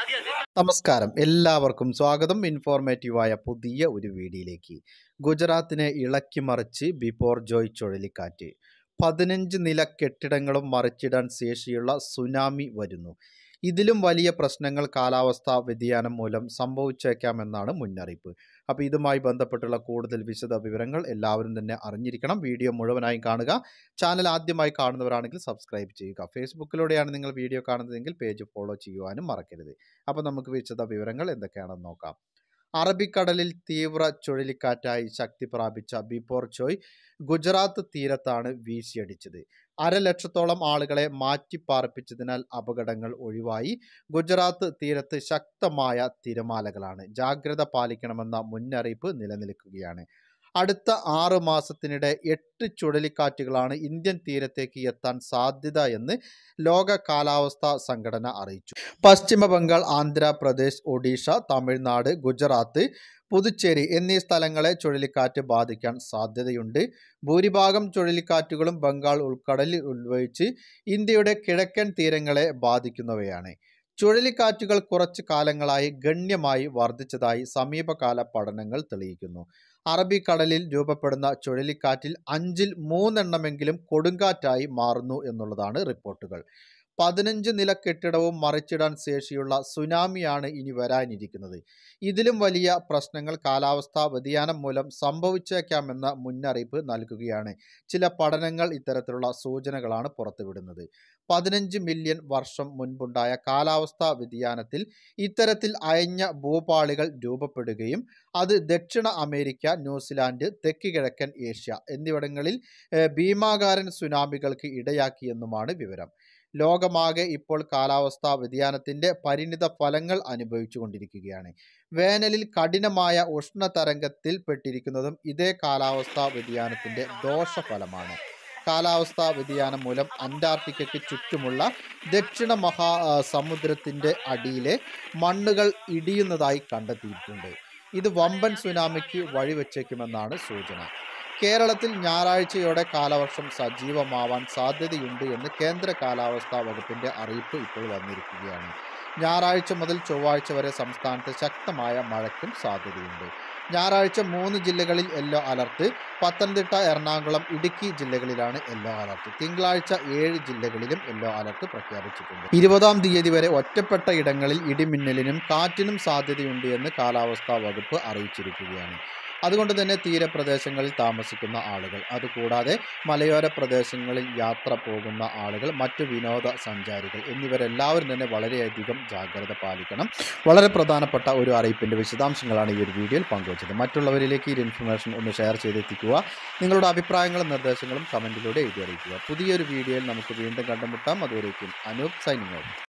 നമസ്കാരം എല്ലാവർക്കും സ്വാഗതം ഇൻഫോർമേറ്റീവായ പുതിയ ഒരു വീഡിയോയിലേക്ക് ഗുജറാത്തിനെ ഇളക്കിമറിച്ച് ബിപോർ ജോയ് ചുഴലിക്കാറ്റ് പതിനഞ്ച് നില കെട്ടിടങ്ങളും മറിച്ചിടാൻ ശേഷിയുള്ള സുനാമി വരുന്നു ഇതിലും വലിയ പ്രശ്നങ്ങൾ കാലാവസ്ഥാ വ്യതിയാനം മൂലം സംഭവിച്ചേക്കാമെന്നാണ് മുന്നറിയിപ്പ് അപ്പോൾ ഇതുമായി ബന്ധപ്പെട്ടുള്ള കൂടുതൽ വിശദ വിവരങ്ങൾ എല്ലാവരും തന്നെ അറിഞ്ഞിരിക്കണം വീഡിയോ മുഴുവനായും കാണുക ചാനൽ ആദ്യമായി കാണുന്നവരാണെങ്കിൽ സബ്സ്ക്രൈബ് ചെയ്യുക ഫേസ്ബുക്കിലൂടെയാണ് നിങ്ങൾ വീഡിയോ കാണുന്നതെങ്കിൽ പേജ് ഫോളോ ചെയ്യുവാനും മറക്കരുത് അപ്പോൾ നമുക്ക് വിശദ വിവരങ്ങൾ എന്തൊക്കെയാണെന്ന് നോക്കാം അറബിക്കടലിൽ തീവ്ര ചുഴലിക്കാറ്റായി ശക്തി പ്രാപിച്ച ബിപോർ ചോയ് ഗുജറാത്ത് തീരത്താണ് വീശിയടിച്ചത് അരലക്ഷത്തോളം ആളുകളെ മാറ്റിപ്പാർപ്പിച്ചതിനാൽ അപകടങ്ങൾ ഒഴിവായി ഗുജറാത്ത് തീരത്ത് ശക്തമായ തിരമാലകളാണ് ജാഗ്രത പാലിക്കണമെന്ന മുന്നറിയിപ്പ് നിലനിൽക്കുകയാണ് അടുത്ത ആറ് മാസത്തിനിടെ എട്ട് ചുഴലിക്കാറ്റുകളാണ് ഇന്ത്യൻ തീരത്തേക്ക് എത്താൻ സാധ്യത എന്ന് ലോക കാലാവസ്ഥാ സംഘടന അറിയിച്ചു പശ്ചിമ ബംഗാൾ ആന്ധ്രാപ്രദേശ് ഒഡീഷ തമിഴ്നാട് ഗുജറാത്ത് പുതുച്ചേരി എന്നീ സ്ഥലങ്ങളെ ചുഴലിക്കാറ്റ് ബാധിക്കാൻ സാധ്യതയുണ്ട് ഭൂരിഭാഗം ചുഴലിക്കാറ്റുകളും ബംഗാൾ ഉൾക്കടലിൽ ഉത്ഭവിച്ച് ഇന്ത്യയുടെ കിഴക്കൻ തീരങ്ങളെ ബാധിക്കുന്നവയാണ് ചുഴലിക്കാറ്റുകൾ കുറച്ചു കാലങ്ങളായി ഗണ്യമായി വർദ്ധിച്ചതായി സമീപകാല പഠനങ്ങൾ തെളിയിക്കുന്നു അറബിക്കടലിൽ രൂപപ്പെടുന്ന ചുഴലിക്കാറ്റിൽ അഞ്ചിൽ മൂന്നെണ്ണമെങ്കിലും കൊടുങ്കാറ്റായി മാറുന്നു എന്നുള്ളതാണ് റിപ്പോർട്ടുകൾ പതിനഞ്ച് നില കെട്ടിടവും മറിച്ചിടാൻ ശേഷിയുള്ള സുനാമിയാണ് ഇനി വരാനിരിക്കുന്നത് ഇതിലും വലിയ പ്രശ്നങ്ങൾ കാലാവസ്ഥാ വ്യതിയാനം മൂലം സംഭവിച്ചേക്കാമെന്ന മുന്നറിയിപ്പ് നൽകുകയാണ് ചില പഠനങ്ങൾ ഇത്തരത്തിലുള്ള സൂചനകളാണ് പുറത്തുവിടുന്നത് പതിനഞ്ച് മില്യൺ വർഷം മുൻപുണ്ടായ കാലാവസ്ഥാ വ്യതിയാനത്തിൽ ഇത്തരത്തിൽ അയഞ്ഞ ഭൂപാളികൾ രൂപപ്പെടുകയും അത് ദക്ഷിണ അമേരിക്ക ന്യൂസിലാൻഡ് തെക്ക് കിഴക്കൻ ഏഷ്യ എന്നിവിടങ്ങളിൽ ഏഹ്, ഭീമാകാരൻ സുനാമികൾക്ക് ഇടയാക്കിയെന്നുമാണ് വിവരം ലോകമാകെ ഇപ്പോൾ കാലാവസ്ഥാ വ്യതിയാനത്തിന്റെ പരിണിത ഫലങ്ങൾ അനുഭവിച്ചു കൊണ്ടിരിക്കുകയാണ് വേനലിൽ കഠിനമായ ഉഷ്ണതരംഗത്തിൽ പെട്ടിരിക്കുന്നതും ഇതേ കാലാവസ്ഥാ വ്യതിയാനത്തിന്റെ ദോഷഫലമാണ് കാലാവസ്ഥാ വ്യതിയാനം മൂലം അന്റാർട്ടിക്കയ്ക്ക് ചുറ്റുമുള്ള ദക്ഷിണ മഹാ ആ, സമുദ്രത്തിന്റെ അടിയിലെ മണ്ണുകൾ ഇടിയുന്നതായി കണ്ടെത്തിയിട്ടുണ്ട് ഇത് വമ്പൻ സുനാമിക്ക് വഴിവെച്ചേക്കുമെന്നാണ് സൂചന കേരളത്തിൽ ഞായറാഴ്ചയോടെ കാലവർഷം സജീവമാവാൻ സാധ്യതയുണ്ട് എന്ന് കേന്ദ്ര കാലാവസ്ഥാ വകുപ്പിന്റെ അറിയിപ്പ് ഇപ്പോൾ വന്നിരിക്കുകയാണ് ഞായറാഴ്ച മുതൽ ചൊവ്വാഴ്ച വരെ സംസ്ഥാനത്ത് ശക്തമായ മഴയ്ക്കും സാധ്യതയുണ്ട് ഞായറാഴ്ച മൂന്ന് ജില്ലകളിൽ യെല്ലോ അലർട്ട് പത്തനംതിട്ട എറണാകുളം ഇടുക്കി ജില്ലകളിലാണ് യെല്ലോ അലർട്ട് തിങ്കളാഴ്ച ഏഴ് ജില്ലകളിലും യെല്ലോ അലർട്ട് പ്രഖ്യാപിച്ചിട്ടുണ്ട് ഇരുപതാം തീയതി വരെ ഒറ്റപ്പെട്ട ഇടങ്ങളിൽ ഇടിമിന്നലിനും കാറ്റിനും സാധ്യതയുണ്ട് എന്ന് കാലാവസ്ഥാ വകുപ്പ് അറിയിച്ചിരിക്കുകയാണ് അതുകൊണ്ട് തന്നെ തീരപ്രദേശങ്ങളിൽ താമസിക്കുന്ന ആളുകൾ അതുകൂടാതെ മലയോര പ്രദേശങ്ങളിൽ യാത്ര പോകുന്ന ആളുകൾ മറ്റു വിനോദ സഞ്ചാരികൾ എന്നിവരെല്ലാവരും തന്നെ വളരെയധികം ജാഗ്രത പാലിക്കണം വളരെ പ്രധാനപ്പെട്ട ഒരു അറിയിപ്പിൻ്റെ വിശദാംശങ്ങളാണ് ഈ ഒരു വീഡിയോയിൽ പങ്കുവച്ചത് മറ്റുള്ളവരിലേക്ക് ഈ ഒരു ഇൻഫർമേഷൻ ഒന്ന് ഷെയർ ചെയ്തെത്തിക്കുക നിങ്ങളുടെ അഭിപ്രായങ്ങളും നിർദ്ദേശങ്ങളും കമൻറ്റിലൂടെ എഴുതി അറിയിക്കുക പുതിയൊരു വീഡിയോയിൽ നമുക്ക് വീണ്ടും കണ്ടുമുട്ടാം അതുവരേക്കും അനൂപ് സൈനിങ് ഔട്ട്